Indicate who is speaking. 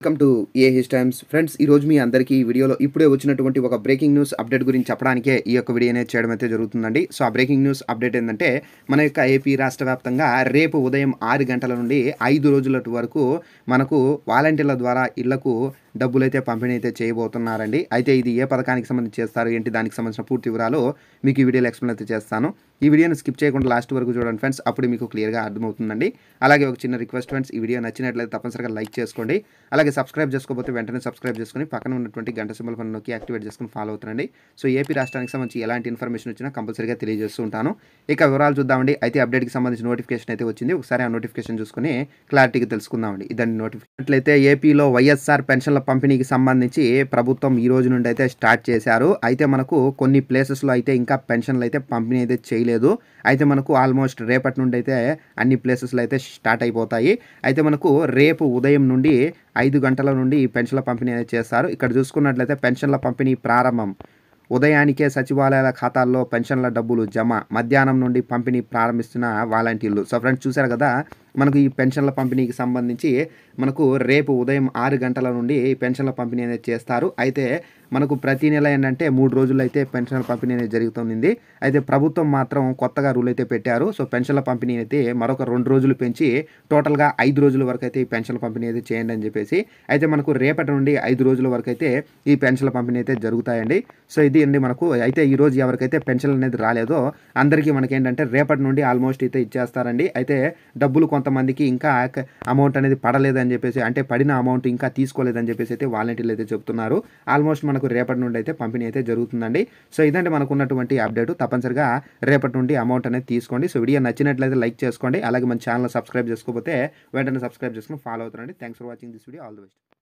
Speaker 1: welcome to ఏ హిస్ times friends ఈ రోజు మీ అందరికీ ఈ వీడియోలో ఇప్పుడే వచ్చినటువంటి ఒక బ్రేకింగ్ న్యూస్ అప్డేట్ గురించి చెప్పడానికే ఈ యొక్క వీడియో అనేది చేయడం అయితే జరుగుతుందండి సో ఆ బ్రేకింగ్ న్యూస్ అప్డేట్ ఏంటంటే మన యొక్క ఏపీ రాష్ట్ర వ్యాప్తంగా రేపు ఉదయం ఆరు గంటల నుండి ఐదు రోజుల వరకు మనకు వాలంటీర్ల ద్వారా ఇళ్లకు డబ్బులు అయితే పంపిణీ అయితే చేయబోతున్నారండి అయితే ఇది ఏ పథకానికి సంబంధించి చేస్తారు ఏంటి దానికి సంబంధించిన పూర్తి వివరాలు మీకు ఈ వీడియోలో ఎక్స్ప్లెయిన్ అయితే చేస్తాను ఈ వీడియోని స్కిప్ చేయకుండా లాస్ట్ వరకు చూడండి ఫ్రెండ్స్ అప్పుడు మీకు క్లియర్గా అర్థమవుతుందండి అలాగే ఒక చిన్న రిక్వెస్ట్ ఫ్రెండ్స్ ఈ వీడియో నచ్చినట్లయితే తప్పనిసరిగా లైక్ చేసుకోండి అలాగే సబ్స్క్రైబ్ చేసుకోకపోతే వెంటనే సబ్స్క్రైబ్ చేసుకుని పక్కన ఉన్నటువంటి గంట సింబల్ పని నొక్కి యాక్టివేట్ చేసుకుని ఫాలో అవుతుండండి సో ఏపీ రాష్ట్రానికి సంబంధించి ఎలాంటి ఇన్ఫర్మేషన్ వచ్చినా కంపల్సరీగా తెలియజేస్తూ ఉంటాను ఇక వివరాలు చూద్దామండి అయితే అప్డేట్కి సంబంధించిన నోటిఫికేషన్ అయితే వచ్చింది ఒకసారి ఆ నోటిఫికేషన్ చూసుకుని క్లారిటీగా తెలుసుకుందామండి ఇదండి నోటిఫికేషన్ అట్లయితే ఏపీలో వైఎస్ఆర్ పెన్షన్ల పంపిణీకి సంబంధించి ప్రభుత్వం ఈ రోజు నుండి అయితే స్టార్ట్ చేశారు అయితే మనకు కొన్ని ప్లేసెస్లో అయితే ఇంకా పెన్షన్లు అయితే పంపిణీ అయితే చేయలేదు అయితే మనకు ఆల్మోస్ట్ రేపటి నుండి అయితే అన్ని ప్లేసెస్లో అయితే స్టార్ట్ అయిపోతాయి అయితే మనకు రేపు ఉదయం నుండి ఐదు గంటల నుండి ఈ పెన్షన్ల పంపిణీ అనేది చేస్తారు ఇక్కడ చూసుకున్నట్లయితే పెన్షన్ల పంపిణీ ప్రారంభం ఉదయానికే సచివాలయాల ఖాతాల్లో పెన్షన్ల డబ్బులు జమ మధ్యాహ్నం నుండి పంపిణీ ప్రారంభిస్తున్న వాలంటీర్లు సో ఫ్రెండ్స్ చూశారు కదా మనకు ఈ పెన్షన్ల పంపిణీకి సంబంధించి మనకు రేపు ఉదయం ఆరు గంటల నుండి ఈ పెన్షన్ల పంపిణీ అనేది చేస్తారు అయితే మనకు ప్రతి నెల ఏంటంటే మూడు రోజులు అయితే పెన్షన్ల పంపిణీ అనేది జరుగుతుంది అయితే ప్రభుత్వం మాత్రం కొత్తగా రూల్ అయితే పెట్టారు సో పెన్షన్ల పంపిణీ అయితే మరొక రెండు రోజులు పెంచి టోటల్గా ఐదు రోజుల వరకు అయితే ఈ పెన్షన్ల పంపిణీ అయితే చేయండి అని చెప్పేసి అయితే మనకు రేపటి నుండి ఐదు రోజుల వరకు అయితే ఈ పెన్షన్ల పంపిణీ అయితే జరుగుతాయండి సో ఇది అండి మనకు అయితే ఈ రోజు ఎవరికైతే పెన్షన్ అనేది రాలేదో అందరికీ మనకి ఏంటంటే రేపటి నుండి ఆల్మోస్ట్ అయితే ఇచ్చేస్తారండి అయితే డబ్బులు కొంతమందికి ఇంకా అమౌంట్ అనేది పడలేదని చెప్పేసి అంటే పడిన అమౌంట్ ఇంకా తీసుకోలేదని చెప్పేసి అయితే వాలంటీర్లు అయితే చెప్తున్నారు ఆల్మోస్ట్ మనకు రేపటి నుండి అయితే పంపిణీ అయితే జరుగుతుందండి సో ఇదంటే మనకు ఉన్నటువంటి అప్డేట్ తప్పనిసరిగా రేపటి నుండి అమౌంట్ అనేది తీసుకోండి సో వీడియో నచ్చినట్లయితే లైక్ చేసుకోండి అలాగే మన ఛానల్ సబ్స్క్రైబ్ చేసుకోకపోతే వెంటనే సబ్స్క్రైబ్ చేసుకుని ఫాలో అవుతారండి thanks for watching this video all the best